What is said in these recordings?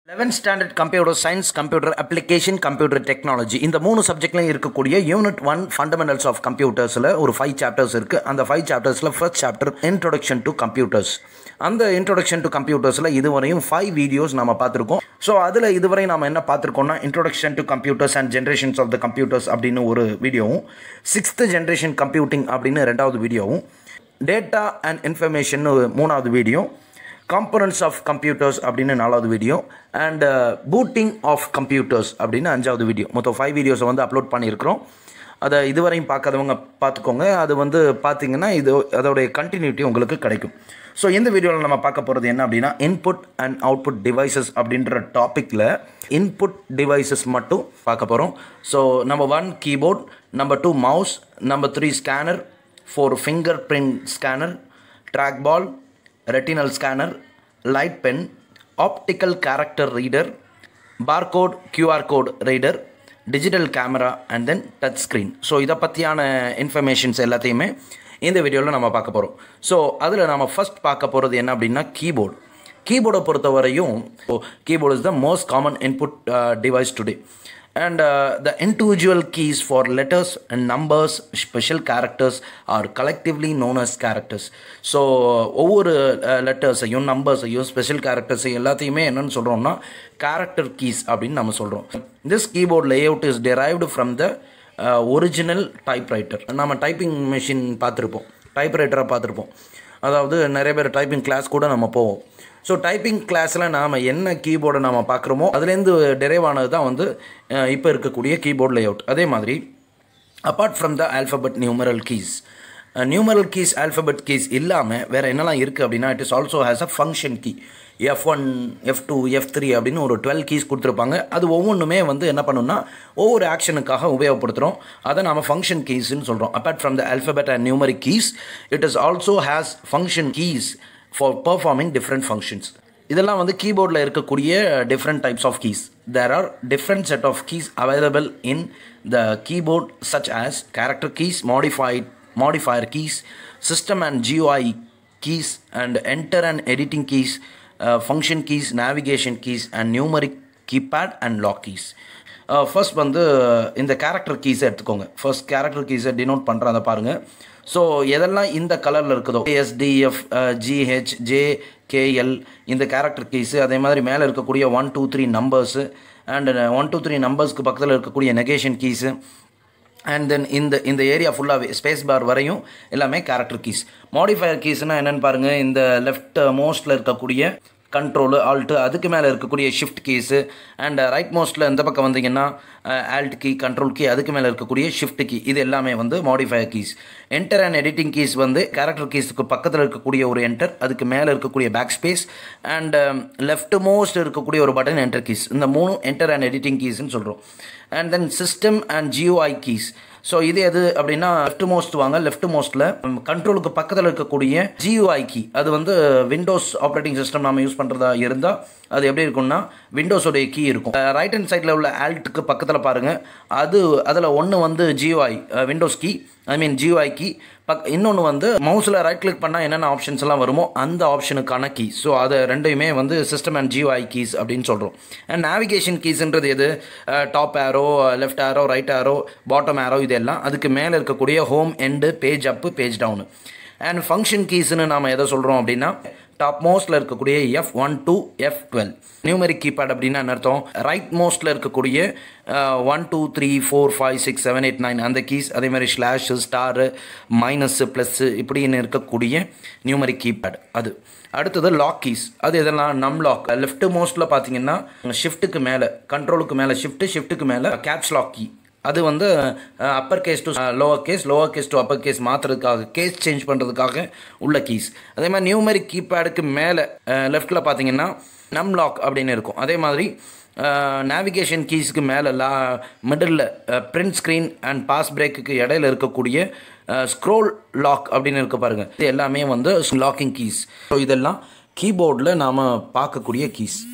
Eleventh standard computer science computer application computer technology இந்த மூணு சப்ஜெக்ட்லையும் இருக்கக்கூடிய யூனிட் ஒன் ஃபண்டமெண்டல்ஸ் ஆஃப் கம்ப்யூட்டர்ஸில் ஒரு ஃபைவ் சாப்டர்ஸ் இருக்குது அந்த ஃபைவ் சாப்டர்ஸில் first chapter introduction to computers அந்த இன்ட்ரொடக்ஷன் டு கம்ப்யூட்டர்ஸில் இதுவரையும் ஃபைவ் வீடியோஸ் நம்ம பார்த்துருக்கோம் ஸோ அதில் இதுவரை நம்ம என்ன பார்த்துருக்கோம்னா introduction to computers and generations of the computers அப்படின்னு ஒரு வீடியோவும் சிக்ஸ்த்து ஜென்ரேஷன் கம்ப்யூட்டிங் அப்படின்னு ரெண்டாவது வீடியோவும் டேட்டா அண்ட் இன்ஃபர்மேஷன் மூணாவது வீடியோ காம்பனன்ட்ஸ் ஆஃப் கம்ப்யூட்டர்ஸ் அப்படின்னு நாலாவது video and booting of computers அப்படின்னு அஞ்சாவது வீடியோ மொத்தம் ஃபைவ் வீடியோஸை வந்து அப்லோட் பண்ணியிருக்கிறோம் அதை இதுவரையும் பார்க்காதவங்க பார்த்துக்கோங்க அது வந்து பார்த்தீங்கன்னா இது அதோடைய கண்டினியூட்டி உங்களுக்கு கிடைக்கும் ஸோ இந்த வீடியோவில் நம்ம பார்க்க போகிறது என்ன அப்படின்னா இன்புட் அண்ட் அவுட்புட் டிவைசஸ் அப்படின்ற டாப்பிக்கில் இன்புட் டிவைசஸ் மட்டும் பார்க்க போகிறோம் so number one keyboard number two mouse number three scanner four fingerprint scanner trackball retinal scanner, light pen, optical character reader, barcode QR code reader, digital camera and then touch screen. So இதை பற்றியான informations எல்லாத்தையுமே இந்த வீடியோவில் நம்ம பார்க்க போகிறோம் so அதில் நம்ம ஃபஸ்ட் பார்க்க போகிறது என்ன அப்படின்னா கீபோர்டு கீபோர்டை பொறுத்தவரையும் keyboard is the most common input device today and uh, the individual keys for letters and numbers special characters are collectively known as characters so ஒவ்வொரு லெட்டர்ஸையும் நம்பர்ஸையும் ஸ்பெஷல் கேரக்டர்ஸையும் எல்லாத்தையுமே என்னென்னு சொல்கிறோம்னா கேரக்டர் கீஸ் அப்படின்னு நம்ம சொல்கிறோம் this keyboard layout is derived from the original typewriter நம்ம typing machine பார்த்துருப்போம் டைப்ரைட்டரை பார்த்துருப்போம் அதாவது நிறைய பேர் டைப்பிங் கிளாஸ் கூட நம்ம போவோம் ஸோ டைப்பிங் கிளாஸில் நாம் என்ன கீபோர்டை நாம் பார்க்குறோமோ அதுலேருந்து டெரைவ் ஆனது தான் வந்து இப்போ இருக்கக்கூடிய கீபோர்ட் லேஅவுட் அதே மாதிரி apart from the alphabet numeral keys numeral keys alphabet keys இல்லாமல் வேறு என்னெல்லாம் இருக்குது அப்படின்னா it is also has a function key F one F two F three அப்படின்னு ஒரு டுவெல் கீஸ் கொடுத்துருப்பாங்க அது ஒவ்வொன்றுமே வந்து என்ன பண்ணுன்னா ஒவ்வொரு ஆக்ஷனுக்காக உபயோகப்படுத்துகிறோம் அதை நம்ம ஃபங்க்ஷன் கீஸ்ன்னு சொல்கிறோம் apart from the alphabet and numeric keys it is also has function keys for performing different functions இதெல்லாம் வந்து கீபோர்டில் இருக்கக்கூடிய different types of keys there are different set of keys available in the keyboard such as character keys modified modifier keys system and GUI keys and enter and editing keys function keys navigation keys and numeric keypad and lock keys first வந்து இந்த character கீஸை எடுத்துக்கோங்க first character கீஸை denote பண்ணுறத பாருங்கள் so எதெல்லாம் இந்த கலரில் இருக்குதோ SDF GH J KL இந்த கேரக்டர் கீஸு அதே மாதிரி மேலே இருக்கக்கூடிய one two three numbers and one two three நம்பர்ஸ்க்கு பக்கத்தில் இருக்கக்கூடிய நெகேஷன் கீஸு அண்ட் தென் இந்த இந்த ஏரியா ஃபுல்லாகவே ஸ்பேஸ் பார் வரையும் எல்லாமே கேரக்டர் கீஸ் மாடிஃபயர் கீஸ்னால் என்னென்னு பாருங்கள் இந்த லெஃப்ட் மோஸ்ட்டில் இருக்கக்கூடிய கண்ட்ரோலு ஆல்ட்டு அதுக்கு மேலே இருக்கக்கூடிய ஷிஃப்ட் கீஸு அண்ட் ரைட் மோஸ்ட்டில் இந்த பக்கம் வந்தீங்கன்னா ஆல்ட் கீ கண்ட்ரோல் கீ அதுக்கு மேலே இருக்கக்கூடிய ஷிஃப்ட் கீ இது எல்லாமே வந்து modifier keys enter and editing keys வந்து கேரக்டர் கீஸுக்கு பக்கத்தில் இருக்கக்கூடிய ஒரு என்டர் அதுக்கு மேலே இருக்கக்கூடிய backspace and left most இருக்கக்கூடிய ஒரு பட்டன் என்டர் கீஸ் இந்த மூணு என்டர் அண்ட் எடிட்டிங் கீஸ்ன்னு சொல்கிறோம் and then system and GUI keys so இது எது அப்படின்னா லெஃப்ட் மோஸ்ட் வாங்க லெஃப்ட் மோஸ்ட்டில் கண்ட்ரோலுக்கு பக்கத்தில் இருக்கக்கூடிய ஜியூஐ கீ அது வந்து விண்டோஸ் ஆப்ரேட்டிங் சிஸ்டம் நம்ம யூஸ் பண்ணுறதா இருந்தால் அது எப்படி இருக்கும்னா விண்டோஸோடைய கீ இருக்கும் ரைட் ஹேண்ட் சைடில் உள்ள ஆல்ட்டுக்கு பக்கத்தில் பாருங்கள் அது அதில் ஒன்று வந்து GUI Windows key I mean GUI key பக் இன்னொன்று வந்து மவுஸில் ரைட் கிளிக் பண்ணால் என்னென்ன ஆப்ஷன்ஸ் எல்லாம் வருமோ அந்த ஆப்ஷனுக்கான கீ ஸோ அதை ரெண்டையுமே வந்து சிஸ்டம் அண்ட் ஜியோஐ கீஸ் அப்படின்னு சொல்கிறோம் அண்ட் நேவிகேஷன் கீஸ்ன்றது எது top arrow left arrow right arrow bottom arrow இதெல்லாம் அதுக்கு மேலே இருக்கக்கூடிய home end page up page down and function கீஸ்னு நாம் எதை சொல்கிறோம் அப்படின்னா டாப் மோஸ்ட்டில் இருக்கக்கூடிய F one two F twelve numeric keypad அப்படின்னா என்ன அர்த்தம் ரைட் மோஸ்ட்டில் இருக்கக்கூடிய one two three four five six seven eight nine அந்த கீஸ் அதே மாதிரி ஸ்லாஷு ஸ்டாரு மைனஸ்ஸு ப்ளஸ்ஸு இப்படின்னு இருக்கக்கூடிய நியூமெரிக் கீபேட் அது அடுத்தது லாக் கீஸ் அது இதெல்லாம் நம் லாக் லெஃப்ட் மோஸ்ட்டில் பார்த்தீங்கன்னா ஷிஃப்ட்டுக்கு மேலே கண்ட்ரோலுக்கு மேலே ஷிஃப்ட்டு ஷிஃப்ட்டுக்கு மேலே கேப்ஸ் லாக் கீ அது வந்து upper case to lower case lower case to upper case மாற்றுறதுக்காக கேஸ் சேஞ்ச் பண்ணுறதுக்காக உள்ள கீஸ் அதே மாதிரி நியூமெரிக் கீபேடுக்கு மேலே லெஃப்ட்டில் பார்த்தீங்கன்னா நம் லாக் அப்படின்னு இருக்கும் அதே மாதிரி நேவிகேஷன் கீஸுக்கு மேலே லா middle print screen and pause பிரேக்குக்கு இடையில இருக்கக்கூடிய ஸ்க்ரோல் லாக் அப்படின்னு இருக்க பாருங்கள் இது எல்லாமே வந்து லாக்கிங் கீஸ் ஸோ இதெல்லாம் கீபோர்டில் நாம் பார்க்கக்கூடிய கீஸ்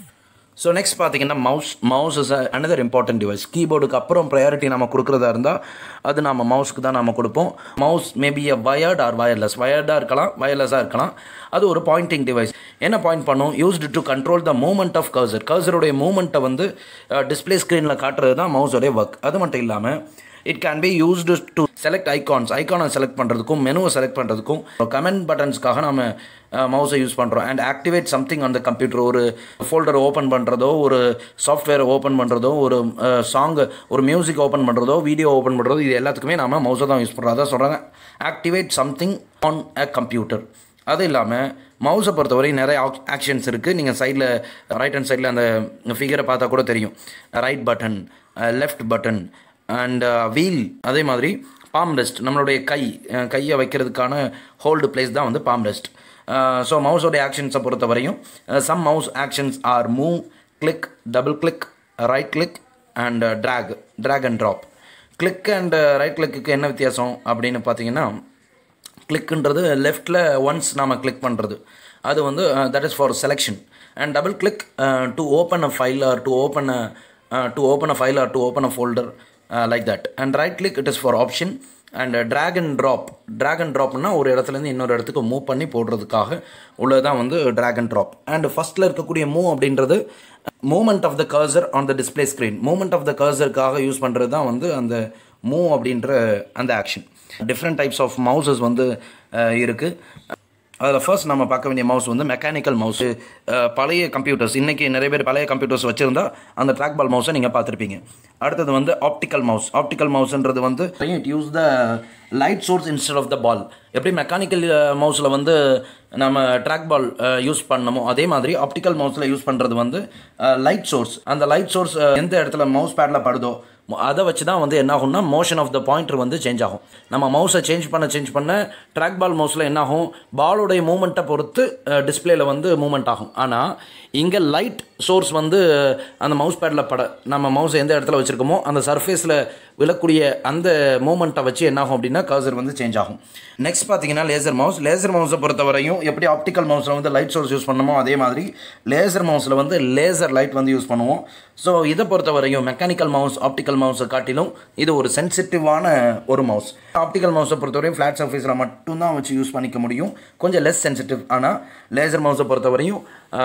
ஸோ நெக்ஸ்ட் பார்த்தீங்கன்னா mouse mouse is another important device கீபோர்டுக்கு அப்புறம் ப்ரையாரிட்டி நம்ம கொடுக்குறதா இருந்தால் அது நம்ம மவுஸ்க்கு தான் நம்ம கொடுப்போம் mouse maybe a wired or wireless வயர்டாக இருக்கலாம் வயர்லெஸ்ஸாக இருக்கலாம் அது ஒரு பாயிண்டிங் டிவைஸ் என்ன பாயிண்ட் பண்ணும் used to control the movement of cursor கர்சருடைய மூமெண்ட்டை வந்து டிஸ்பிளே ஸ்க்ரீனில் காட்டுறது தான் மவுஸோடைய ஒர்க் அது மட்டும் இல்லாமல் it can be used to select icons ஐகானை செலக்ட் பண்ணுறதுக்கும் மெனுவை செலக்ட் பண்ணுறதுக்கும் கமெண்ட் பட்டன்ஸ்க்காக நம்ம மவுஸை யூஸ் பண்ணுறோம் அண்ட் ஆக்டிவேட் சம்திங் அந்த கம்ப்யூட்டர் ஒரு ஃபோல்டரை ஓப்பன் பண்ணுறதோ ஒரு சாஃப்ட்வேரை ஓப்பன் பண்ணுறதோ ஒரு சாங்கு ஒரு மியூசிக் ஓப்பன் பண்ணுறதோ வீடியோ ஓப்பன் பண்ணுறதோ இது எல்லாத்துக்குமே நம்ம மவுஸை தான் யூஸ் பண்ணுறோம் அதான் சொல்கிறாங்க activate something on a computer அது இல்லாமல் மவுஸை பொறுத்தவரை நிறைய ஆக்ஷன்ஸ் இருக்குது நீங்கள் சைடில் ரைட் ஹேண்ட் சைடில் அந்த ஃபிகரை பார்த்தா கூட தெரியும் right button left button and wheel அதே மாதிரி பாம் ரெஸ்ட் நம்மளுடைய கை கையை வைக்கிறதுக்கான ஹோல்டு பிளேஸ் தான் வந்து பாம் ரெஸ்ட் ஸோ மவுஸோடைய ஆக்ஷன்ஸை பொறுத்த வரையும் some mouse actions are move click double click right click and drag drag and drop click and right click என்ன வித்தியாசம் அப்படின்னு பார்த்தீங்கன்னா கிளிக்குன்றது லெஃப்டில் ஒன்ஸ் நாம் கிளிக் பண்ணுறது அது வந்து that is for selection and double click to open a file or to open a to open a file or to open a folder like that and right click it is for option and drag and drop drag and ட்ராப்னா ஒரு இடத்துலேருந்து இன்னொரு இடத்துக்கு move பண்ணி போடுறதுக்காக உள்ளது தான் வந்து ட்ராக் அண்ட் ட்ராப் அண்ட் ஃபஸ்ட்டில் இருக்கக்கூடிய மூவ் அப்படின்றது movement of the cursor on the display screen movement of the கர்சருக்காக யூஸ் பண்ணுறது தான் வந்து அந்த மூவ் அப்படின்ற அந்த action different types of mouses வந்து இருக்குது அதில் ஃபர்ஸ்ட் நம்ம பார்க்க வேண்டிய மவுஸ் வந்து மெக்கானிக்கல் மவுஸ் பழைய கம்ப்யூட்டர்ஸ் இன்றைக்கி நிறைய பேர் பழைய கம்ப்யூட்டர்ஸ் வச்சுருந்தா அந்த ட்ராக் பால் மவுஸை நீங்கள் பார்த்துருப்பீங்க அடுத்தது வந்து ஆப்டிக்கல் மவுஸ் ஆப்டிக்கல் மவுஸ்ன்றது வந்து it use the light source instead of the ball எப்படி மெக்கானிக்கல் மவுஸில் வந்து நம்ம ட்ராக் பால் யூஸ் பண்ணமோ அதே மாதிரி ஆப்டிக்கல் மவுஸில் யூஸ் பண்ணுறது வந்து லைட் சோர்ஸ் அந்த லைட் சோர்ஸ் எந்த இடத்துல மவுஸ் பேடில் படுதோ அதை வச்சு தான் வந்து என்ன ஆகும்னா மோஷன் ஆஃப் த பாயிண்டர் வந்து சேஞ்ச் ஆகும் நம்ம மவுஸை சேஞ்ச் பண்ண சேஞ்ச் பண்ண ட்ராக் பால் மவுஸில் என்ன ஆகும் பாலோடைய மூமெண்ட்டை பொறுத்து டிஸ்பிளேல வந்து மூமெண்ட் ஆகும் ஆனால் இங்கே லைட் சோர்ஸ் வந்து அந்த மவுஸ் பேடில் பட நம்ம மவுஸ் எந்த இடத்துல வச்சுருக்கோமோ அந்த சர்ஃபேஸில் விழக்கூடிய அந்த மூமெண்ட்டை வச்சு என்ன ஆகும் அப்படின்னா கர்சர் வந்து சேஞ்ச் ஆகும் நெக்ஸ்ட் பார்த்தீங்கன்னா லேசர் மவுஸ் லேசர் மவுஸை பொறுத்த வரையும் எப்படி ஆப்டிக்கல் மவுஸில் வந்து லைட் சோர்ஸ் யூஸ் பண்ணுமோ அதே மாதிரி லேசர் மவுஸில் வந்து லேசர் லைட் வந்து யூஸ் பண்ணுவோம் ஸோ இதை பொறுத்த வரையும் மெக்கானிக்கல் மவுஸ் ஆப்டிக்கல் மவுஸை காட்டிலும் இது ஒரு சென்சிட்டிவான ஒரு மவுஸ் ஆப்டிக்கல் மவுஸை பொறுத்தவரையும் ஃப்ளாட் சர்ஃபேஸில் மட்டும்தான் வச்சு யூஸ் பண்ணிக்க முடியும் கொஞ்சம் லெஸ் சென்சிட்டிவ் ஆனால் லேசர் மவுஸை பொறுத்தவரையும்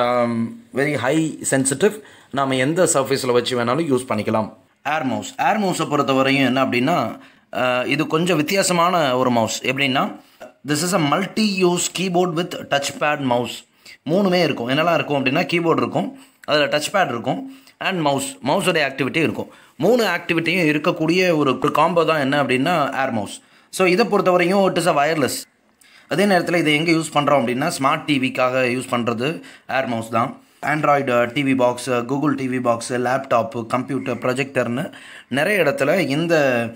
வெரி ஹை சென்சிட்டிவ் நாம் எந்த சர்ஃபேஸில் வச்சு வேணாலும் யூஸ் பண்ணிக்கலாம் ஏர் மவுஸ் ஏர் மவுஸை பொறுத்தவரையும் என்ன அப்படின்னா இது கொஞ்சம் வித்தியாசமான ஒரு மவுஸ் எப்படின்னா this is a multi use keyboard with touch pad mouse மூணுமே இருக்கும் என்னெல்லாம் இருக்கும் அப்படின்னா கீபோர்டு இருக்கும் அதில் டச் பேட் இருக்கும் அண்ட் மவுஸ் மவுஸோடைய ஆக்டிவிட்டி இருக்கும் மூணு ஆக்டிவிட்டியும் இருக்கக்கூடிய ஒரு காம்போ தான் என்ன அப்படின்னா ஏர் மவுஸ் ஸோ இதை பொறுத்தவரையும் இட் இஸ் அ வயர்லெஸ் அதே நேரத்தில் இதை எங்கே யூஸ் பண்ணுறோம் அப்படின்னா ஸ்மார்ட் டிவிக்காக யூஸ் பண்ணுறது ஏர் மவுஸ் தான் Android TV box Google TV box laptop computer ப்ரொஜெக்டர்னு நிறைய இடத்துல இந்த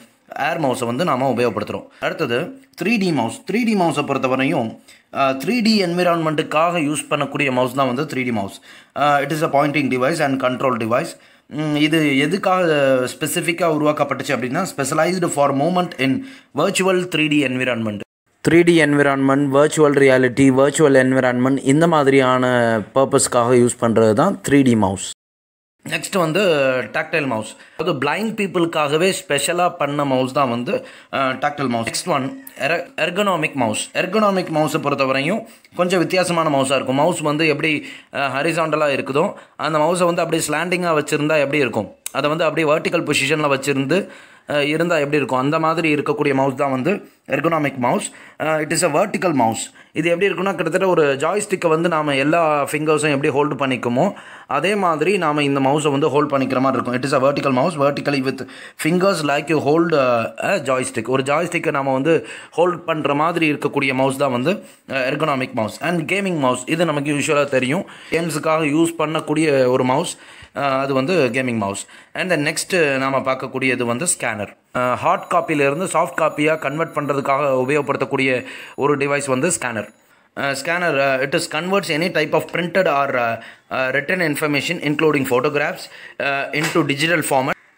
ஏர் மவுஸை வந்து நாம் உபயோகப்படுத்துகிறோம் அடுத்தது three D mouse three D மவுஸை பொறுத்தவரையும் த்ரீ டி என்விரான்மெண்ட்டுக்காக யூஸ் பண்ணக்கூடிய மவுஸ் தான் வந்து three D mouse it is a pointing device and control device இது எதுக்காக ஸ்பெசிஃபிக்காக உருவாக்கப்பட்டுச்சு அப்படின்னா specialised for movement in virtual three D environment three D environment virtual reality virtual environment இந்த மாதிரியான பர்பஸ்க்காக யூஸ் பண்ணுறது தான் த்ரீ டி மவுஸ் நெக்ஸ்ட் வந்து டாக்டைல் மவுஸ் அது பிளைண்ட் பீப்புளுக்காகவே ஸ்பெஷலாக பண்ண மவுஸ் தான் வந்து டாக்டைல் மவுஸ் நெக்ஸ்ட் ஒன் எர எர்கனாமிக் மவுஸ் எர்கனாமிக் மவுஸை பொறுத்தவரையும் கொஞ்சம் வித்தியாசமான மவுஸாக இருக்கும் மவுஸ் வந்து எப்படி ஹரிசாண்டலாக இருக்குதோ அந்த மவுஸை வந்து அப்படியே ஸ்லாண்டிங்காக வச்சுருந்தா எப்படி இருக்கும் அதை வந்து அப்படியே வர்டிக்கல் பொசிஷனில் வச்சுருந்து இருந்தால் எப்படி இருக்கும் அந்த மாதிரி இருக்கக்கூடிய மவுஸ் தான் வந்து ergonomic mouse it is a vertical mouse இது எப்படி இருக்குன்னா கிட்டத்தட்ட ஒரு ஜாய்ஸ்டிக்கை வந்து நாம் எல்லா ஃபிங்கர்ஸும் எப்படி ஹோல்டு பண்ணிக்குமோ அதே மாதிரி நாம் இந்த மவுஸை வந்து ஹோல்ட் பண்ணிக்கிற மாதிரி இருக்கும் it is a vertical mouse vertically with fingers like you hold a joystick ஒரு ஜாய்ஸ்டிக்கை நம்ம வந்து ஹோல்ட் பண்ணுற மாதிரி இருக்கக்கூடிய மவுஸ் தான் வந்து ergonomic mouse and gaming mouse இது நமக்கு யூஸ்வலாக தெரியும் கேம்ஸுக்காக யூஸ் பண்ணக்கூடிய ஒரு மவுஸ் அது வந்து gaming mouse and then next நாம் பார்க்கக்கூடியது வந்து ஸ்கேனர் ஹார்ட் காப்பியிலேருந்து சாஃப்ட் காப்பியாக கன்வெர்ட் பண்ணுறதுக்காக உபயோகப்படுத்தக்கூடிய ஒரு டிவைஸ் வந்து scanner scanner it is converts any type of printed or written information including photographs into digital format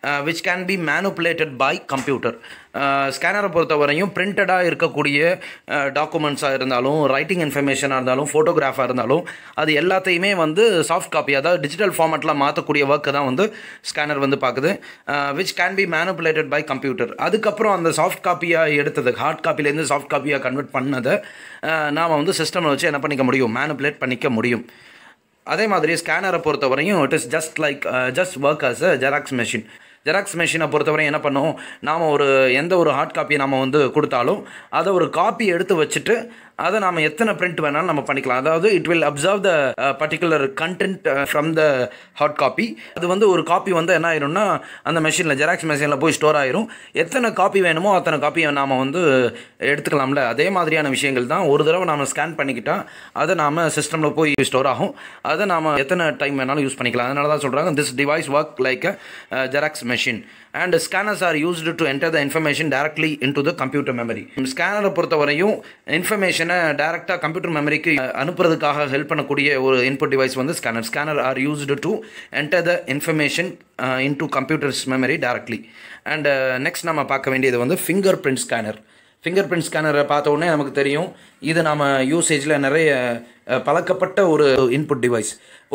which can be manipulated by computer ஸ்கேனரை பொறுத்தவரையும் பிரிண்டடாக இருக்கக்கூடிய டாக்குமெண்ட்ஸாக இருந்தாலும் ரைட்டிங் இன்ஃபர்மேஷனாக இருந்தாலும் ஃபோட்டோகிராஃபாக இருந்தாலும் அது எல்லாத்தையுமே வந்து சாஃப்ட் காப்பி அதாவது டிஜிட்டல் ஃபார்மேட்டில் மாற்றக்கூடிய ஒர்க்கு தான் வந்து ஸ்கேனர் வந்து பார்க்குது which can be manipulated by computer அதுக்கப்புறம் அந்த சாஃப்ட் காப்பியாக எடுத்தது ஹார்ட் காப்பிலேருந்து சாஃப்ட் காப்பியாக கன்வெர்ட் பண்ணதை நாம் வந்து சிஸ்டமில் வச்சு என்ன பண்ணிக்க முடியும் மேனுப்புலேட் பண்ணிக்க முடியும் அதே மாதிரி ஸ்கேனரை பொறுத்தவரையும் it is just like just work as a Xerox machine Xerox மெஷினை பொறுத்தவரை என்ன பண்ணும் நாம் ஒரு எந்த ஒரு ஹார்ட் காப்பியை நம்ம வந்து கொடுத்தாலும் அதை ஒரு காப்பி எடுத்து வச்சுட்டு அதை நாம் எத்தனை பிரிண்ட் வேணாலும் நம்ம பண்ணிக்கலாம் அதாவது it will observe the particular content from the hard copy அது வந்து ஒரு காப்பி வந்து என்ன ஆயிரும்னா அந்த மெஷினில் ஜெராக்ஸ் மெஷினில் போய் ஸ்டோர் ஆயிரும் எத்தனை காப்பி வேணுமோ அத்தனை காப்பியை நாம் வந்து எடுத்துக்கலாம்ல அதே மாதிரியான விஷயங்கள் தான் ஒரு தடவை நாம் ஸ்கேன் பண்ணிக்கிட்டா அதை நாம் சிஸ்டமில் போய் ஸ்டோர் ஆகும் அதை நாம் எத்தனை டைம் வேணாலும் யூஸ் பண்ணிக்கலாம் அதனால தான் சொல்கிறாங்க this device work like a Xerox machine and scanners are used to enter the information directly into the computer memory ஸ்கேனரை பொறுத்தவரையும் இன்ஃபர்மேஷனை டேரெக்டாக கம்ப்யூட்டர் மெமரிக்கு அனுப்புறதுக்காக ஹெல்ப் பண்ணக்கூடிய ஒரு இன்புட் டிவைஸ் வந்து scanner scanner are used to enter the information into computer's memory directly and next நம்ம பார்க்க வேண்டியது வந்து fingerprint scanner fingerprint ஸ்கேனரை பார்த்த உடனே நமக்கு தெரியும் இது நம்ம யூசேஜில் நிறைய பழக்கப்பட்ட ஒரு இன்புட் டிவைஸ்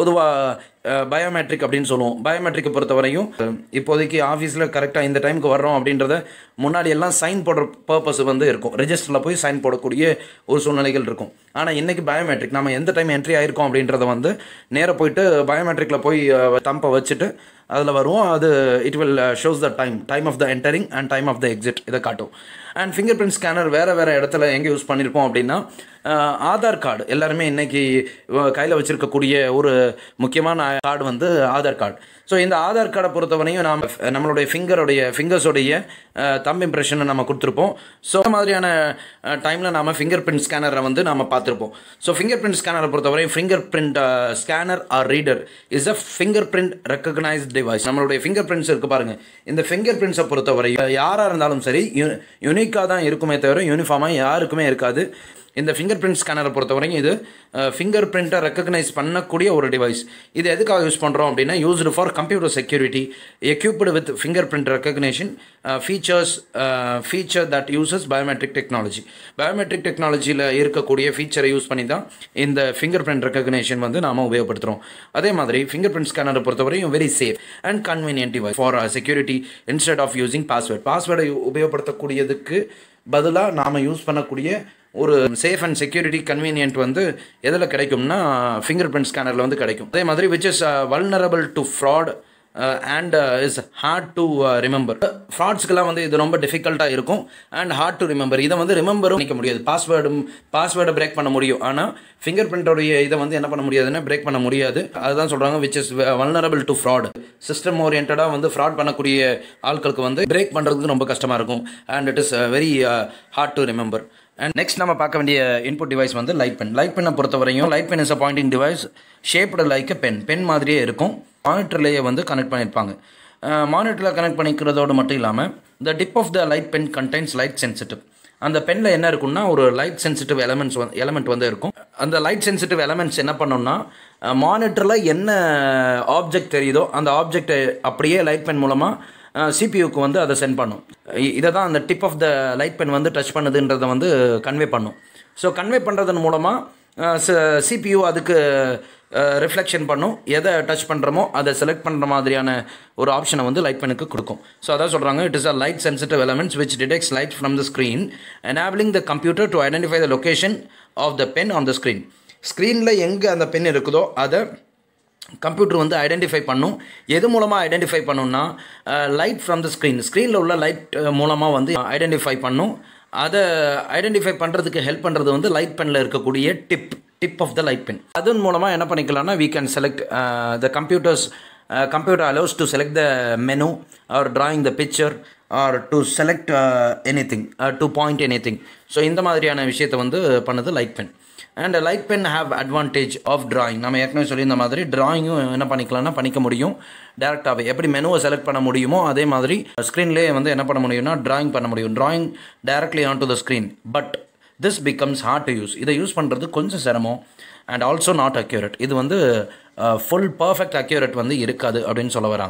பொதுவாக பயோமெட்ரிக் அப்படின்னு சொல்லுவோம் பயோமெட்ரிக்கை பொறுத்தவரையும் இப்போதைக்கு ஆஃபீஸில் கரெக்டாக இந்த டைமுக்கு வர்றோம் அப்படின்றத முன்னாடி எல்லாம் சைன் போடுற பர்பஸ் வந்து இருக்கும் ரெஜிஸ்டரில் போய் சைன் போடக்கூடிய ஒரு சூழ்நிலைகள் இருக்கும் ஆனால் இன்றைக்கி பயோமெட்ரிக் நம்ம எந்த டைம் என்ட்ரி ஆயிருக்கோம் அப்படின்றத வந்து நேராக போயிட்டு பயோமெட்ரிக்கில் போய் தம்பை வச்சுட்டு அதில் வருவோம் அது it will shows the time time of the entering and time of the exit இதை காட்டும் அண்ட் ஃபிங்கர் பிரிண்ட் ஸ்கேனர் வேறு வேறு இடத்துல எங்கே யூஸ் பண்ணியிருப்போம் அப்படின்னா ஆதார் கார்டு எல்லாருமே இன்றைக்கி கையில் வச்சுருக்கக்கூடிய ஒரு முக்கியமான கார்டு வந்து ஆதார் கார்டு ஸோ இந்த ஆதார் கார்டை பொறுத்தவரையும் நாம் நம்மளுடைய ஃபிங்கருடைய ஃபிங்கர்ஸோடைய தம் இம்ப்ரெஷனை நம்ம கொடுத்துருப்போம் ஸோ இந்த மாதிரியான டைமில் நாம் ஃபிங்கர் பிரிண்ட் ஸ்கேனரை வந்து நாம் பார்த்துருப்போம் ஸோ ஃபிங்கர் பிரிண்ட் ஸ்கேனரை பொறுத்தவரையும் fingerprint scanner or reader is a fingerprint recognised device நம்மளுடைய ஃபிங்கர் பிரிண்ட்ஸ் இருக்குது பாருங்கள் இந்த ஃபிங்கர் பிரிண்ட்ஸை பொறுத்தவரை யாராக இருந்தாலும் சரி யூனிக்காக தான் இருக்குமே தவிர யூனிஃபார்மாக யாருக்குமே இருக்காது இந்த ஃபிங்கர் பிரிண்ட் ஸ்கேனரை பொறுத்தவரைக்கும் இது ஃபிங்கர் பிரிண்ட்டை ரெக்கக்னைஸ் பண்ணக்கூடிய ஒரு டிவைஸ் இது எதுக்காக யூஸ் பண்ணுறோம் அப்படின்னா used for computer security equipped with fingerprint recognition features feature that uses biometric technology biometric டெக்னாலஜியில் இருக்கக்கூடிய ஃபீச்சரை யூஸ் பண்ணி தான் இந்த ஃபிங்கர் பிரிண்ட் ரெக்கக்னேஷன் வந்து நாம் உபயோகப்படுத்துகிறோம் அதே மாதிரி ஃபிங்கர் பிரிண்ட் ஸ்கேனரை பொறுத்தவரையும் very safe and convenient device for security instead of using password பாஸ்வேர்டை உபயோகப்படுத்தக்கூடியதுக்கு பதிலாக நாம் யூஸ் பண்ணக்கூடிய ஒரு சேஃப் அண்ட் செக்யூரிட்டி கன்வீனியன்ட் வந்து எதில் கிடைக்கும்னா ஃபிங்கர் பிரிண்ட் ஸ்கேனரில் வந்து கிடைக்கும் அதே மாதிரி which is vulnerable to fraud and is hard to remember ஃப்ராட்ஸ்க்கெல்லாம் வந்து இது ரொம்ப டிஃபிகல்ட்டாக இருக்கும் அண்ட் ஹார்ட் டு ரிமெம்பர் இதை வந்து ரிமெம்பரும் பண்ணிக்க முடியாது பாஸ்வேர்டும் பாஸ்வேர்டை பிரேக் பண்ண முடியும் ஆனால் ஃபிங்கர் பிரிண்டோடைய இதை வந்து என்ன பண்ண முடியாதுன்னா பிரேக் பண்ண முடியாது அதுதான் சொல்கிறாங்க which is vulnerable to fraud system ஓரியன்டாக வந்து ஃப்ராட் பண்ணக்கூடிய ஆட்களுக்கு வந்து பிரேக் பண்ணுறதுக்கு ரொம்ப கஷ்டமாக இருக்கும் and it is very hard to remember and next நம்ம பார்க்க வேண்டிய இன்புட் டிவைஸ் வந்து லைட் பென் லைட் பென்னை பொறுத்தவரையும் light pen is a pointing device shaped like pen pen மாதிரியே இருக்கும் மானிட்டர்லேயே வந்து கனெக்ட் பண்ணியிருப்பாங்க மானிட்டரில் கனெக்ட் பண்ணிக்கிறதோடு மட்டும் இல்லாமல் the tip of the light pen contents light sensitive அந்த பெனில் என்ன இருக்குன்னா ஒரு லைட் சென்சிட்டிவ் எலமெண்ட்ஸ் வந்து எலமெண்ட் வந்து இருக்கும் அந்த லைட் சென்சிட்டிவ் எலமெண்ட்ஸ் என்ன பண்ணோம்னா மானிட்டரில் என்ன ஆப்ஜெக்ட் தெரியுதோ அந்த ஆப்ஜெக்டை அப்படியே லைட் பென் மூலமாக சிபியூக்கு வந்து அதை சென்ட் பண்ணும் இதை தான் அந்த tip of the light pen வந்து டச் பண்ணுதுன்றதை வந்து கன்வே பண்ணும் ஸோ கன்வே பண்ணுறதன் மூலமாக சிபியூ அதுக்கு ரிஃப்ளெக்ஷன் பண்ணும் எதை டச் பண்ணுறோமோ அதை செலக்ட் பண்ணுற மாதிரியான ஒரு ஆப்ஷனை வந்து லைட் பெனுக்கு கொடுக்கும் ஸோ அதான் சொல்கிறாங்க it is a light sensitive elements which detects light from the screen enabling the computer to identify the location of the pen on the screen ஸ்க்ரீனில் எங்கே அந்த பென் இருக்குதோ அதை கம்ப்யூட்டர் வந்து ஐடென்டிஃபை பண்ணும் எது மூலமாக ஐடென்டிஃபை பண்ணும்னா லைட் ஃப்ரம் த ஸ்க்ரீன் ஸ்க்ரீனில் உள்ள லைட் மூலமாக வந்து ஐடென்டிஃபை பண்ணும் அதை ஐடென்டிஃபை பண்ணுறதுக்கு ஹெல்ப் பண்ணுறது வந்து லைட் பெனில் இருக்கக்கூடிய tip tip of the light pen அதன் மூலமாக என்ன பண்ணிக்கலாம்னா we can select the computers computer allows to select the menu or drawing the picture or to select anything to point anything so இந்த மாதிரியான விஷயத்தை வந்து பண்ணுது light pen and light pen have advantage of drawing நம்ம ஏற்கனவே சொல்லியிருந்த மாதிரி ட்ராயிங்கும் என்ன பண்ணிக்கலாம்னா பண்ணிக்க முடியும் டேரெக்டாகவே எப்படி மெனுவை செலக்ட் பண்ண முடியுமோ அதே மாதிரி ஸ்க்ரீன்லேயே வந்து என்ன பண்ண முடியும்னா drawing பண்ண முடியும் drawing directly onto the screen but this becomes hard to use இதை யூஸ் பண்ணுறது கொஞ்சம் சிரமம் அண்ட் ஆல்சோ நாட் அக்யூரேட் இது வந்து ஃபுல் பர்ஃபெக்ட் அக்யூரேட் வந்து இருக்காது அப்படின்னு சொல்ல வராங்க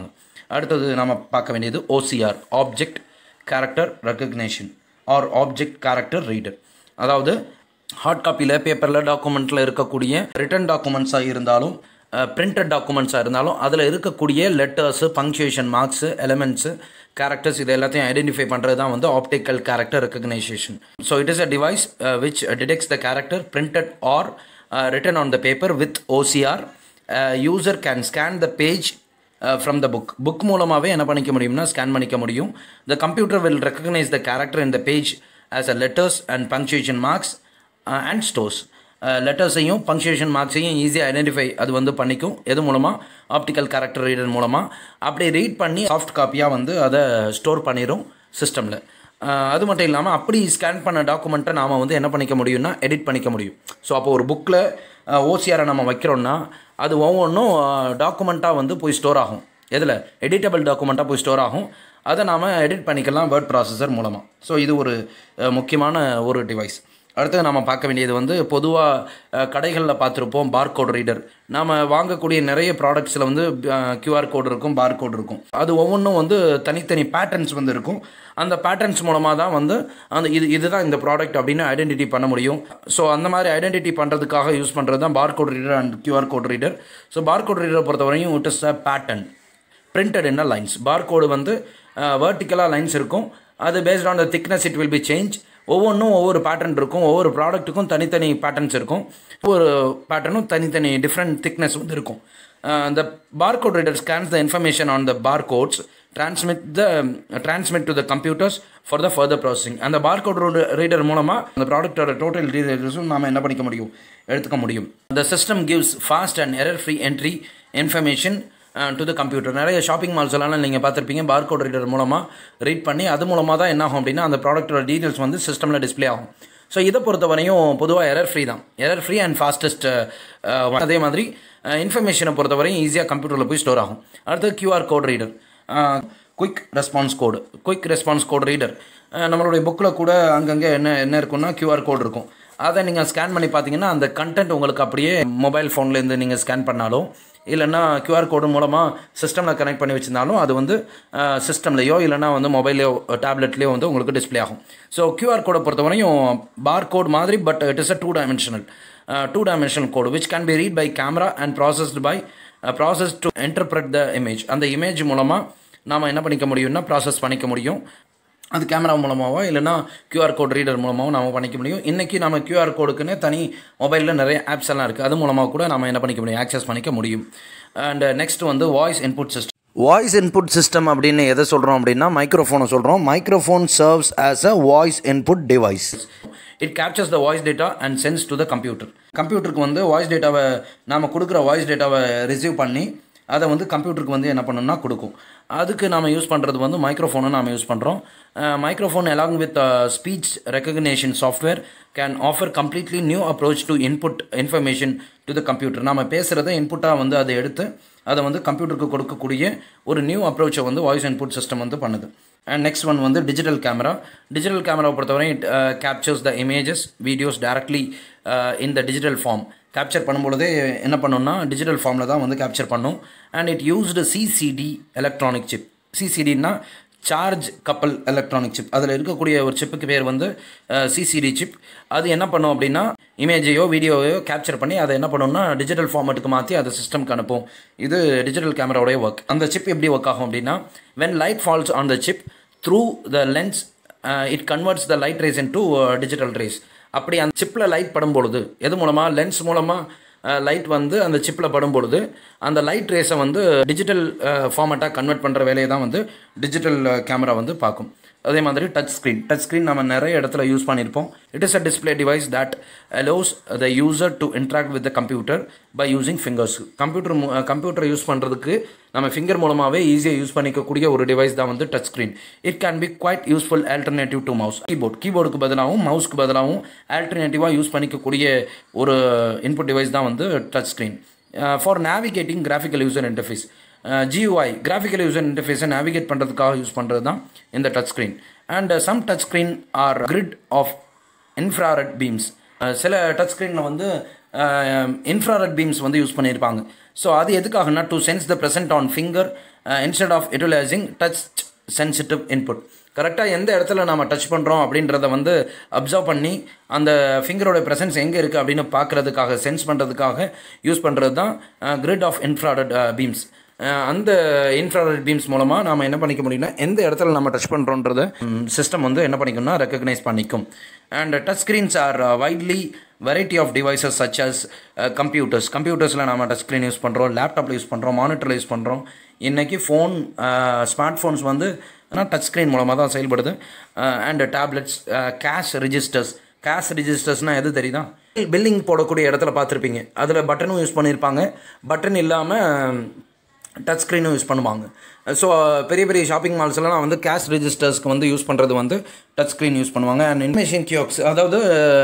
அடுத்தது நம்ம பார்க்க வேண்டியது OCR object character recognition or object character reader அதாவது ஹார்ட் காப்பியில் பேப்பரில் டாக்குமெண்ட்டில் இருக்கக்கூடிய ரிட்டன் டாக்குமெண்ட்ஸாக இருந்தாலும் பிரிண்டட் டாக்குமெண்ட்ஸாக இருந்தாலும் அதில் இருக்கக்கூடிய letters punctuation marks elements characters இது எல்லாத்தையும் ஐடென்டிஃபை பண்ணுறது தான் வந்து optical character recognition so it is a device which detects the character printed or written on the paper with OCR user can scan the page from the book book மூலமாகவே என்ன பண்ணிக்க முடியும்னா scan பண்ணிக்க முடியும் the computer will recognise the character in the page as a letters and punctuation marks and stores லெட்டர்ஸையும் punctuation மார்க்ஸையும் ஈஸியாக identify அது வந்து பண்ணிக்கும் எது மூலமாக ஆப்டிக்கல் கேரக்டர் ரீடர் மூலமாக அப்படி ரீட் பண்ணி சாஃப்ட் காப்பியாக வந்து அதை ஸ்டோர் பண்ணிடும் சிஸ்டமில் அது மட்டும் இல்லாமல் அப்படி ஸ்கேன் பண்ண டாக்குமெண்ட்டை நாம் வந்து என்ன பண்ணிக்க முடியும்னா எடிட் பண்ணிக்க முடியும் ஸோ அப்போ ஒரு புக்கில் ஓசிஆரை நம்ம வைக்கிறோன்னா அது ஒவ்வொன்றும் டாக்குமெண்ட்டாக வந்து போய் ஸ்டோர் ஆகும் எதில் எடிட்டபிள் டாக்குமெண்ட்டாக போய் ஸ்டோர் ஆகும் அதை நாம் எடிட் பண்ணிக்கலாம் வேர்ட் ப்ராசஸர் மூலமாக ஸோ இது ஒரு முக்கியமான ஒரு டிவைஸ் அடுத்து நம்ம பார்க்க வேண்டியது வந்து பொதுவாக கடைகளில் பார்த்துருப்போம் பார்கோட் ரீடர் நாம் வாங்கக்கூடிய நிறைய ப்ராடக்ட்ஸில் வந்து கியூஆர் கோட் இருக்கும் பார்கோட் இருக்கும் அது ஒவ்வொன்றும் வந்து தனித்தனி பேட்டர்ன்ஸ் வந்து இருக்கும் அந்த பேட்டர்ன்ஸ் மூலமாக தான் வந்து அந்த இது இதுதான் இந்த ப்ராடக்ட் அப்படின்னு ஐடென்டிட்டி பண்ண முடியும் ஸோ அந்த மாதிரி ஐடென்டிட்டி பண்ணுறதுக்காக யூஸ் பண்ணுறது தான் barcode reader and QR code reader so barcode ரீடரை பொறுத்தவரையும் it is a pattern printed என்ன லைன்ஸ் பார்கோடு வந்து வேர்ட்டிக்கலாக லைன்ஸ் இருக்கும் அது based on the thickness it will be change ஒவ்வொன்றும் ஒவ்வொரு பேட்டர்ன் இருக்கும் ஒவ்வொரு ப்ராடக்ட்டுக்கும் தனித்தனி பேட்டர்ன்ஸ் இருக்கும் ஒவ்வொரு பேட்டர்னும் தனித்தனி டிஃப்ரெண்ட் திக்னஸ் வந்து இருக்கும் the barcode reader scans the information on the barcodes transmit the transmit to the computers for the further processing அந்த barcode reader மூலமாக அந்த ப்ராடக்டோட டோட்டல் டீடைல்ஸும் நாம் என்ன பண்ணிக்க முடியும் எடுத்துக்க முடியும் the system gives fast and error free entry information to the computer நிறைய ஷாப்பிங் மால்ஸ் எல்லாம் நீங்கள் பார்த்துருப்பீங்க பார்கோட் ரீடர் மூலமாக ரீட் பண்ணி அது மூலமாக தான் என்ன ஆகும் அப்படின்னா அந்த ப்ராடக்ட்டோட டீட்டெயில்ஸ் வந்து சிஸ்டமில் டிஸ்பிளே ஆகும் ஸோ இதை பொறுத்தவரையும் பொதுவாக எரர் ஃப்ரீ தான் எரர் ஃப்ரீ அண்ட் ஃபாஸ்டஸ்ட் அதே மாதிரி இன்ஃபர்மேஷனை பொறுத்தவரையும் ஈஸியாக கம்ப்யூட்டரில் போய் ஸ்டோர் ஆகும் அடுத்து QR code reader quick response code quick response code reader நம்மளுடைய புக்கில் கூட அங்கங்கே என்ன என்ன இருக்குன்னா கியூஆர் கோட் இருக்கும் அதை நீங்கள் ஸ்கேன் பண்ணி பார்த்தீங்கன்னா அந்த கண்டென்ட் உங்களுக்கு அப்படியே மொபைல் ஃபோன்லேருந்து நீங்கள் ஸ்கேன் பண்ணாலும் இல்லைன்னா கியூஆர் கோடு மூலமாக சிஸ்டமில் கனெக்ட் பண்ணி வச்சிருந்தாலும் அது வந்து சிஸ்டம்லையோ இல்லைனா வந்து மொபைல்லையோ டேப்லெட்லேயோ வந்து உங்களுக்கு டிஸ்பிளே ஆகும் ஸோ கியூஆர் கோடை பொறுத்தவரையும் பார் கோட் மாதிரி but it is a two dimensional two dimensional code which can be read by camera and processed by process to interpret the image அந்த இமேஜ் மூலமாக நாம் என்ன பண்ணிக்க முடியும்னா ப்ராசஸ் பண்ணிக்க முடியும் அது கேமரா மூலமாகவோ இல்லைனா கியூஆர் கோட் ரீடர் மூலமாகவும் நம்ம பண்ணிக்க முடியும் இன்றைக்கி நம்ம கியூஆர் கோடுக்குன்னு தனி மொபைலில் நிறைய ஆப்ஸ் எல்லாம் இருக்குது அது மூலமாக கூட நம்ம என்ன பண்ணிக்க முடியும் ஆக்சஸ் பண்ணிக்க முடியும் அண்ட் நெக்ஸ்ட் வந்து voice input system voice input system அப்படின்னு எதை சொல்கிறோம் அப்படின்னா மைக்ரோஃபோனை சொல்கிறோம் microphone serves as a voice input device it captures the voice data and sends to the computer கம்ப்யூட்டருக்கு வந்து வாய்ஸ் டேட்டாவை நாம் கொடுக்குற வாய்ஸ் டேட்டாவை ரிசீவ் பண்ணி அதை வந்து கம்ப்யூட்டருக்கு வந்து என்ன பண்ணணும்னா கொடுக்கும் அதுக்கு நாம் யூஸ் பண்ணுறது வந்து மைக்ரோஃபோனை நாம் யூஸ் பண்ணுறோம் microphone along with speech recognition software can offer completely new approach to input information to the computer நம்ம பேசுகிறத இன்புட்டாக வந்து அதை எடுத்து அதை வந்து கம்ப்யூட்டருக்கு கொடுக்கக்கூடிய ஒரு நியூ அப்ரோச்சை வந்து வாய்ஸ் இன்புட் சிஸ்டம் வந்து பண்ணுது அண்ட் நெக்ஸ்ட் ஒன் வந்து டிஜிட்டல் கேமரா டிஜிட்டல் கேமராவை பொறுத்தவரை it captures the images videos directly in the digital form capture பண்ணும்பொழுதே என்ன பண்ணோம்னா டிஜிட்டல் ஃபார்மில் தான் வந்து கேப்சர் பண்ணும் and it used CCD electronic chip சிசிடின்னா சார்ஜ் கப்பல் எலக்ட்ரானிக் சிப் அதில் இருக்கக்கூடிய ஒரு சிப்புக்கு பேர் வந்து சிசிடி சிப் அது என்ன பண்ணும் அப்படின்னா இமேஜையோ வீடியோவையோ கேப்சர் பண்ணி அதை என்ன பண்ணணும்னா டிஜிட்டல் ஃபார்மேட்டுக்கு மாற்றி அதை சிஸ்டம்க்கு அனுப்பும் இது டிஜிட்டல் கேமராவுடைய ஒர்க் அந்த சிப் எப்படி ஒர்க் ஆகும் அப்படின்னா when light falls on the chip through the lens it converts the light rays into digital rays அப்படி அந்த சிப்பில் லைட் படும் பொழுது எது மூலமாக லென்ஸ் மூலமாக லைட் வந்து அந்த சிப்பில் படும் பொழுது அந்த லைட் ரேஸை வந்து டிஜிட்டல் ஃபார்மேட்டாக கன்வெர்ட் பண்ணுற வேலையை தான் வந்து டிஜிட்டல் கேமரா வந்து பார்க்கும் அதே மாதிரி டச் ஸ்க்ரீன் டச் ஸ்க்ரீன் நம்ம நிறைய இடத்துல யூஸ் பண்ணியிருப்போம் it is a display device that allows the user to interact with the computer by using fingers computer computer use பண்ணுறதுக்கு நம்ம ஃபிங்கர் மூலமாகவே ஈஸியாக யூஸ் பண்ணிக்கக்கூடிய ஒரு டிவைஸ் தான் வந்து touch screen it can be quite useful alternative to mouse keyboard கீபோர்டுக்கு பதிலாகவும் மவுஸ்க்கு பதிலாகவும் ஆல்டர்னேட்டிவாக யூஸ் பண்ணிக்கக்கூடிய ஒரு இன்புட் டிவைஸ் தான் வந்து touch screen for navigating graphical user interface GUI graphical user இன்டர்ஃபேஸை நேவிகேட் பண்ணுறதுக்காக யூஸ் பண்ணுறது தான் இந்த touch screen and some touch screen are grid of infrared beams சில டச் ஸ்க்ரீனில் வந்து இன்ஃப்ராரெட் பீம்ஸ் வந்து யூஸ் பண்ணியிருப்பாங்க ஸோ அது எதுக்காகனா to sense the present on finger instead of utilising touch sensitive input கரெக்டாக எந்த இடத்துல நம்ம டச் பண்ணுறோம் அப்படின்றத வந்து அப்சர்வ் பண்ணி அந்த ஃபிங்கரோட ப்ரெசன்ஸ் எங்கே இருக்குது அப்படின்னு பார்க்குறதுக்காக சென்ஸ் பண்ணுறதுக்காக யூஸ் பண்ணுறது தான் கிரிட் ஆஃப் இன்ஃப்ராரெட் பீம்ஸ் அந்த இன்ஃப்ராரெட் பீம்ஸ் மூலமாக நாம் என்ன பண்ணிக்க முடியும்னா எந்த இடத்துல நம்ம டச் பண்ணுறோன்றத சிஸ்டம் வந்து என்ன பண்ணிக்கும்னா ரெக்கக்னைஸ் பண்ணிக்கும் and touch screens are widely variety of devices such as computers கம்ப்யூட்டர்ஸில் நம்ம டச் ஸ்க்ரீன் யூஸ் பண்ணுறோம் லேப்டாப்பில் யூஸ் பண்ணுறோம் மானிட்டரில் யூஸ் பண்ணுறோம் இன்றைக்கி ஃபோன் ஸ்மார்ட் ஃபோன்ஸ் வந்து ஆனால் டச் ஸ்க்ரீன் மூலமாக தான் செயல்படுது and tablets cash registers cash ரிஜிஸ்டர்ஸ்னால் எது தெரியுதா பில்லிங் போடக்கூடிய இடத்துல பார்த்துருப்பீங்க அதில் பட்டனும் யூஸ் பண்ணியிருப்பாங்க பட்டன் இல்லாமல் டச் ஸ்க்ரீனும் யூஸ் பண்ணுவாங்க ஸோ பெரிய பெரிய ஷாப்பிங் மால்ஸ்லாம் வந்து கேஷ் ரிஜிஸ்டர்ஸ்க்கு வந்து யூஸ் பண்ணுறது வந்து டச் ஸ்க்ரீன் யூஸ் பண்ணுவாங்க அண்ட் இன்ஃபர்மேஷன் கியோக்ஸ் அதாவது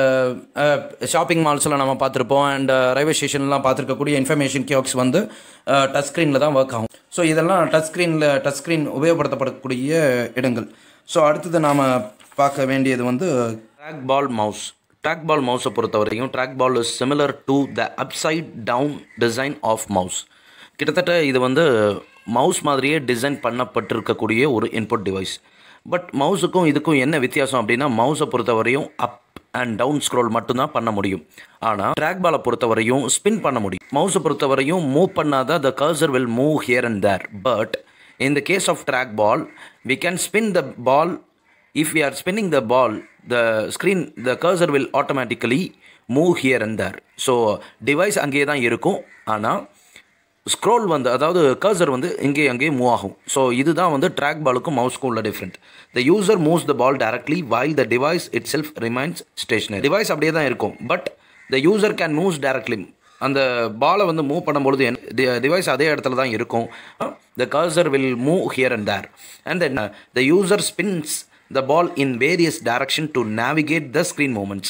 ஷாப்பிங் மால்ஸில் நம்ம பார்த்துருப்போம் அண்ட் ரயில்வே ஸ்டேஷன்லாம் பார்த்துருக்கக்கூடிய இன்ஃபர்மேஷன் கியோக்ஸ் வந்து டச் ஸ்க்ரீனில் தான் ஒர்க் ஆகும் ஸோ இதெல்லாம் டச் ஸ்க்ரீனில் டச் ஸ்க்ரீன் உபயோகப்படுத்தப்படக்கூடிய இடங்கள் ஸோ அடுத்தது நாம் பார்க்க வேண்டியது வந்து trackball mouse trackball மவுஸை பொறுத்தவரையும் trackball is similar to the upside down design of mouse கிட்டத்தட்ட இது வந்து மவுஸ் மாதிரியே டிசைன் பண்ணப்பட்டிருக்கக்கூடிய ஒரு இன்புட் டிவைஸ் பட் மவுஸுக்கும் இதுக்கும் என்ன வித்தியாசம் அப்படின்னா மவுஸை பொறுத்தவரையும் அப் அண்ட் டவுன் ஸ்க்ரோல் மட்டும்தான் பண்ண முடியும் ஆனால் ட்ராக் பாலை பொறுத்தவரையும் ஸ்பின் பண்ண முடியும் மவுஸை பொறுத்தவரையும் மூவ் பண்ணாத the cursor will move here and there but in the case of trackball we can spin the ball if we are spinning the ball the screen the cursor will automatically move here and there so device அங்கேயே தான் இருக்கும் ஆனால் scroll வந்து அதாவது cursor வந்து இங்கே அங்கேயே move ஆகும் ஸோ இதுதான் வந்து ட்ராக் பாலுக்கும் மவுஸ்க்கும் உள்ள different the user moves the ball directly while the device itself remains stationary device அப்படியே தான் இருக்கும் but the user can moves directly அந்த பாலை வந்து மூவ் பண்ணும்பொழுது டிவைஸ் அதே இடத்துல தான் இருக்கும் the cursor will move here and there and then the user spins the ball in various direction to navigate the screen movements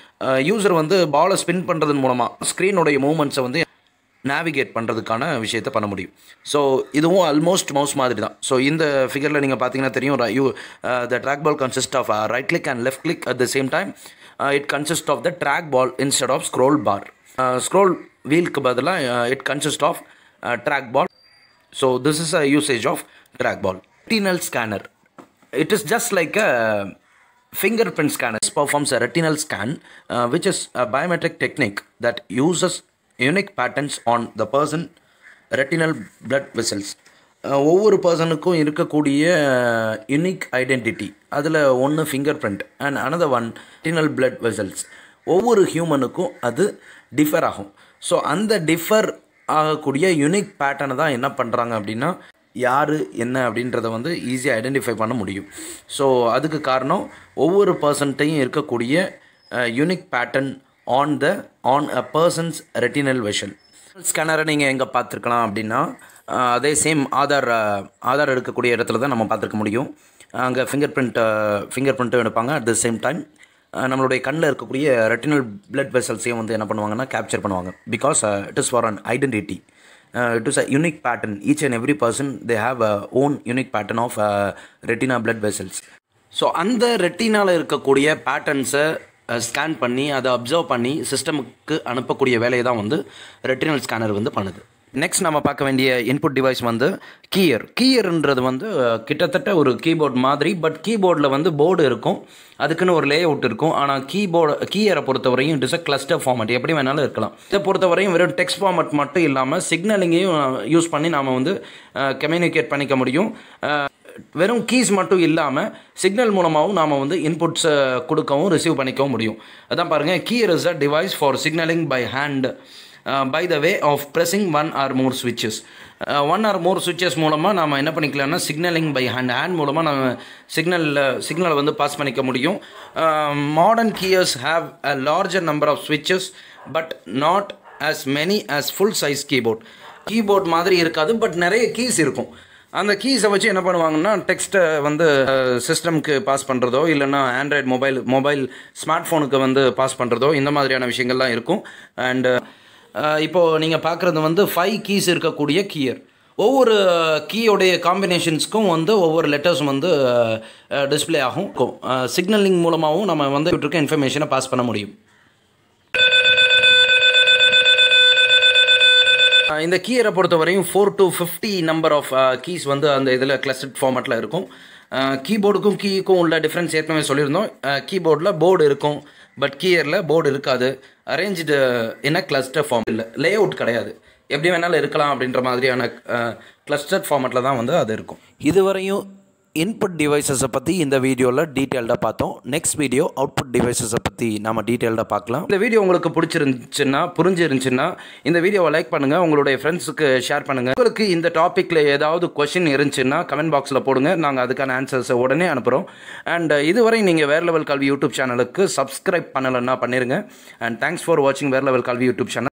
user வந்து பாலை ஸ்பின் பண்ணுறதன் மூலமாக ஸ்க்ரீனுடைய மூமெண்ட்ஸை வந்து நேவிகேட் பண்ணுறதுக்கான விஷயத்தை பண்ண முடியும் ஸோ இதுவும் ஆல்மோஸ்ட் மவுஸ் மாதிரி தான் ஸோ இந்த ஃபிகரில் நீங்கள் பார்த்தீங்கன்னா தெரியும் you the trackball consist of right click and left click at the same time it consist of the trackball instead of scroll bar scroll வீலுக்கு பதிலாக it consist of trackball so this is a usage of trackball retinal scanner it is just like a fingerprint scanner This performs a retinal scan uh, which is a biometric technique that uses unique patterns on the person retinal blood vessels Uh, ஒவ்வொரு பர்சனுக்கும் இருக்கக்கூடிய unique identity அதில் ஒன்று fingerprint and another one retinal blood vessels ஒவ்வொரு ஹியூமனுக்கும் அது differ ஆகும் so அந்த differ ஆகக்கூடிய யுனிக் பேட்டர்னை தான் என்ன பண்ணுறாங்க அப்படின்னா யார் என்ன அப்படின்றத வந்து ஈஸியாக ஐடென்டிஃபை பண்ண முடியும் ஸோ அதுக்கு காரணம் ஒவ்வொரு பர்சன்ட்டையும் இருக்கக்கூடிய unique pattern on the on a person's retinal vision ஸ்கேனரை நீங்கள் எங்கே பார்த்துருக்கலாம் அப்படின்னா அஹ், அதே சேம் ஆதார் அஹ், ஆதார் எடுக்கக்கூடிய இடத்துல தான் நம்ம பார்த்துருக்க முடியும் அங்கே ஃபிங்கர் பிரிண்ட் ஃபிங்கர் பிரிண்ட்டும் எடுப்பாங்க அட் த சேம் டைம் நம்மளுடைய கண்ணில் இருக்கக்கூடிய ரெட்டினல் பிளட் வெசல்ஸையும் வந்து என்ன பண்ணுவாங்கன்னா கேப்சர் பண்ணுவாங்க because it is for an identity it is a unique pattern each and every person they have a own unique pattern of retina blood vessels so அந்த ரெட்டினாவில் இருக்கக்கூடிய பேட்டர்ன்ஸை ஸ்கேன் பண்ணி அதை அப்சர்வ் பண்ணி சிஸ்டமுக்கு அனுப்பக்கூடிய வேலையை தான் வந்து ரெட்டினல் ஸ்கேனர் வந்து பண்ணுது நெக்ஸ்ட் நம்ம பார்க்க வேண்டிய இன்புட் டிவைஸ் வந்து கீயர் கீயர்ன்றது வந்து அஹ், கிட்டத்தட்ட ஒரு கீபோர்ட் மாதிரி பட் கீபோர்டில் வந்து போர்டு இருக்கும் அதுக்குன்னு ஒரு லே அவுட் இருக்கும் ஆனால் கீபோர்டு கீயரை பொறுத்தவரையும் it is a cluster format எப்படி வேணாலும் இருக்கலாம் இதை பொறுத்தவரையும் வெறும் டெக்ஸ்ட் ஃபார்மட் மட்டும் இல்லாமல் சிக்னலிங்கையும் யூஸ் பண்ணி நாம் வந்து கம்யூனிகேட் பண்ணிக்க முடியும் அஹ், வெறும் கீஸ் மட்டும் இல்லாமல் சிக்னல் மூலமாகவும் நாம் வந்து இன்புட்ஸை கொடுக்கவும் ரிசீவ் பண்ணிக்கவும் முடியும் அதான் பாருங்கள் keyer is a device for signalling by hand by the way of pressing one or more ஸ்விட்சஸ் ஒன் ஆர் மோர் சுவிச்சஸ் மூலமாக நம்ம என்ன பண்ணிக்கலாம்னா சிக்னலிங் பை ஹேண்ட் ஹேண்ட் மூலமாக நம்ம சிக்னலில் சிக்னலை வந்து பாஸ் பண்ணிக்க முடியும் modern keyers have a larger number of ஸ்விட்சஸ் but not as many as full size keyboard keyboard மாதிரி இருக்காது பட் நிறைய கீஸ் இருக்கும் அந்த கீஸை வச்சு என்ன பண்ணுவாங்கன்னா டெக்ஸ்ட்டை வந்து சிஸ்டம்க்கு பாஸ் பண்ணுறதோ இல்லைன்னா ஆண்ட்ராய்டு மொபைல் மொபைல் ஸ்மார்ட் ஃபோனுக்கு வந்து பாஸ் பண்ணுறதோ இந்த மாதிரியான விஷயங்கள்லாம் இருக்கும் அண்டு இப்போது நீங்கள் பார்க்குறது வந்து ஃபைவ் கீஸ் இருக்கக்கூடிய கீயர் ஒவ்வொரு கீயோடைய காம்பினேஷன்ஸ்க்கும் வந்து ஒவ்வொரு லெட்டர்ஸும் வந்து டிஸ்ப்ளே ஆகும் சிக்னலிங் மூலமாகவும் நம்ம வந்து இருக்க இன்ஃபர்மேஷனை பாஸ் பண்ண முடியும் அஹ் இந்த கீயரை பொறுத்த வரையும் four to fifty number of keys வந்து அந்த இதில் கிளஸ்டட் ஃபார்மேட்டில் இருக்கும் கீபோர்டுக்கும் கீக்கும் உள்ள டிஃப்ரென்ஸ் ஏற்கனவே சொல்லியிருந்தோம் கீபோர்டில் போர்டு இருக்கும் பட் கீயரில் போர்டு இருக்காது அரேஞ்சு என்ன கிளஸ்டர் ஃபார்ம் இல்லை லே அவுட் கிடையாது எப்படி வேணாலும் இருக்கலாம் அப்படின்ற மாதிரியான கிளஸ்டர் ஃபார்மேட்டில் தான் வந்து அது இருக்கும் இதுவரையும் இன்புட் டிவைசஸை பற்றி இந்த வீடியோவில் டீட்டெயில்டாக பார்த்தோம் நெக்ஸ்ட் வீடியோ அவுட்புட் டிவைசஸை பற்றி நம்ம டீட்டெயில்டாக பார்க்கலாம் இந்த வீடியோ உங்களுக்கு பிடிச்சிருந்துச்சுன்னா புரிஞ்சிருந்துச்சுன்னா இந்த வீடியோவை லைக் பண்ணுங்கள் உங்களுடைய ஃப்ரெண்ட்ஸுக்கு ஷேர் பண்ணுங்கள் உங்களுக்கு இந்த டாப்பிக்கில் ஏதாவது கொஷின் இருந்துச்சுன்னா கமெண்ட் பாக்ஸில் போடுங்க நாங்கள் அதுக்கான ஆன்சர்ஸை உடனே அனுப்புகிறோம் அண்ட் இதுவரை நீங்கள் வேறு லெவல் கல்வி யூடியூப் சேனலுக்கு சப்ஸ்கிரைப் பண்ணலைன்னா பண்ணிருங்க அண்ட் தேங்க்ஸ் ஃபார் வாட்சிங் வேறு லெவல் கல்வி யூடியூப் சேனல்